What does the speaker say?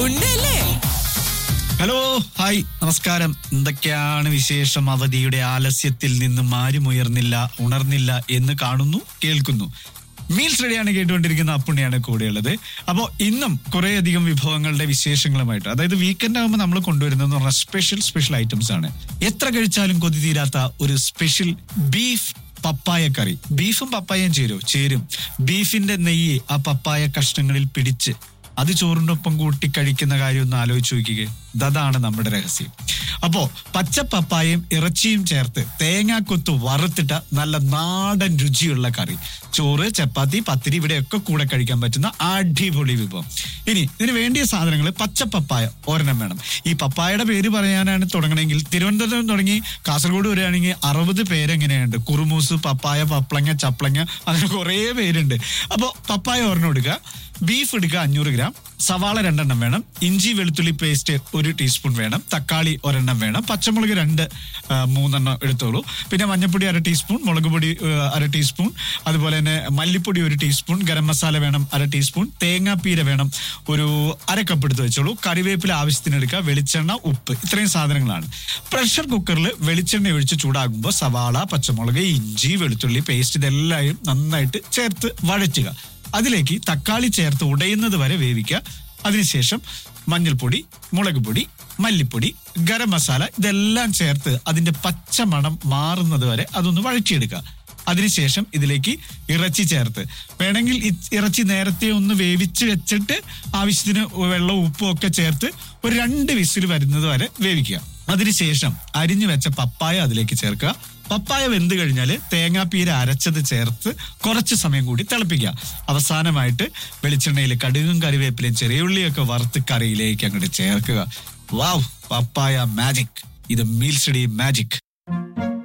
ഉണ്ടല്ലേ hello hi നമസ്കാരം എന്തൊക്കെയാണ് വിശേഷം അവധിയുടെ ആലസ്യത്തിൽ നിന്നും ആരും ഉയർന്നില്ല ഉണർന്നില്ല എന്ന് കാണുന്നു കേൾക്കുന്നു മീൽസ് റെഡിയാണ് കേട്ടുകൊണ്ടിരിക്കുന്ന അപ്പുണ്ണിയാണ് കൂടെയുള്ളത് അപ്പോൾ ഇന്നും കുറേയധികം വിഭവങ്ങളുടെ വിശേഷങ്ങളുമായിട്ട് അതായത് വീക്കെൻഡ് ആകുമ്പോൾ നമ്മൾ കൊണ്ടുവരുന്നത് പറഞ്ഞാൽ സ്പെഷ്യൽ സ്പെഷ്യൽ ഐറ്റംസ് ആണ് എത്ര കഴിച്ചാലും കൊതി തീരാത്ത ഒരു സ്പെഷ്യൽ ബീഫ് പപ്പായ കറി ബീഫും പപ്പായയും ചേരും ചേരും ബീഫിന്റെ നെയ്യ് ആ പപ്പായ കഷ്ണങ്ങളിൽ പിടിച്ച് അത് ചോറിന്റെ ഒപ്പം കൂട്ടി കഴിക്കുന്ന കാര്യം ഒന്ന് ആലോചിച്ച് നോക്കിക്കേ അതാണ് നമ്മുടെ രഹസ്യം അപ്പോ പച്ച പപ്പായയും ഇറച്ചിയും ചേർത്ത് തേങ്ങാക്കൊത്ത് വറുത്തിട്ട നല്ല നാടൻ രുചിയുള്ള കറി ചോറ് ചപ്പാത്തി പത്തിരി ഇവിടെയൊക്കെ കൂടെ കഴിക്കാൻ പറ്റുന്ന അടിപൊളി വിഭവം ഇനി ഇതിന് വേണ്ടിയ സാധനങ്ങൾ പച്ച പപ്പായ ഒരെണ്ണം വേണം ഈ പപ്പായയുടെ പേര് പറയാനാണ് തുടങ്ങണമെങ്കിൽ തിരുവനന്തപുരം തുടങ്ങി കാസർഗോഡ് വരികയാണെങ്കിൽ അറുപത് പേരെങ്ങനെയുണ്ട് കുറുമൂസ് പപ്പായ പപ്പളങ്ങ ചപ്പളങ്ങ അങ്ങനെ കുറേ പേരുണ്ട് അപ്പോൾ പപ്പായ ഒരെണ്ണം എടുക്കുക ബീഫ് എടുക്കുക അഞ്ഞൂറ് ഗ്രാം സവാള രണ്ടെണ്ണം വേണം ഇഞ്ചി വെളുത്തുള്ളി പേസ്റ്റ് ഒരു ടീസ്പൂൺ വേണം തക്കാളി ഒരെണ്ണം വേണം പച്ചമുളക് രണ്ട് ആ, മൂന്നെണ്ണം എടുത്തോളൂ പിന്നെ മഞ്ഞൾപ്പൊടി അര ടീസ്പൂൺ മുളക് പൊടി ആ, അര ടീസ്പൂൺ അതുപോലെ തന്നെ മല്ലിപ്പൊടി ഒരു ടീസ്പൂൺ ഗരം മസാല വേണം അര ടീസ്പൂൺ തേങ്ങാപ്പീര വേണം ഒരു അര കപ്പ് എടുത്ത് വെച്ചോളൂ കറിവേപ്പില ആവശ്യത്തിന് എടുക്കുക വെളിച്ചെണ്ണ ഉപ്പ് ഇത്രയും സാധനങ്ങളാണ് പ്രഷർ കുക്കറിൽ വെളിച്ചെണ്ണ ഒഴിച്ച് ചൂടാകുമ്പോൾ സവാള പച്ചമുളക് ഇഞ്ചി വെളുത്തുള്ളി പേസ്റ്റ് ഇതെല്ലാം നന്നായിട്ട് ചേർത്ത് വഴറ്റുക അതിലേക്ക് തക്കാളി ചേർത്ത് ഉടയുന്നത് വരെ വേവിക്കുക അതിനുശേഷം മഞ്ഞൾപ്പൊടി മുളക് പൊടി മല്ലിപ്പൊടി ഗരം മസാല ഇതെല്ലാം ചേർത്ത് അതിന്റെ പച്ച മണം മാറുന്നത് വരെ അതൊന്ന് വഴറ്റിയെടുക്കുക അതിനുശേഷം ഇതിലേക്ക് ഇറച്ചി ചേർത്ത് വേണമെങ്കിൽ ഇ- ഇറച്ചി നേരത്തെ ഒന്ന് വേവിച്ച് വെച്ചിട്ട് ആവശ്യത്തിന് വെള്ളവും ഉപ്പും ഒക്കെ ചേർത്ത് ഒരു രണ്ട് വിസിൽ വരുന്നത് വരെ വേവിക്കുക അതിനുശേഷം അരിഞ്ഞു വെച്ച പപ്പായ അതിലേക്ക് ചേർക്കുക പപ്പായ വെന്ത് കഴിഞ്ഞാൽ തേങ്ങാപ്പീര അരച്ചത് ചേർത്ത് കുറച്ച് സമയം കൂടി തിളപ്പിക്കുക അവസാനമായിട്ട് വെളിച്ചെണ്ണയിൽ കടുകും കറിവേപ്പിലയും ചെറിയ ഉള്ളിയൊക്കെ വറുത്ത് കറിയിലേക്ക് അങ്ങോട്ട് ചേർക്കുക വാവ് പപ്പായ മാജിക് ഇത് മീൽസ് ഡി മാജിക്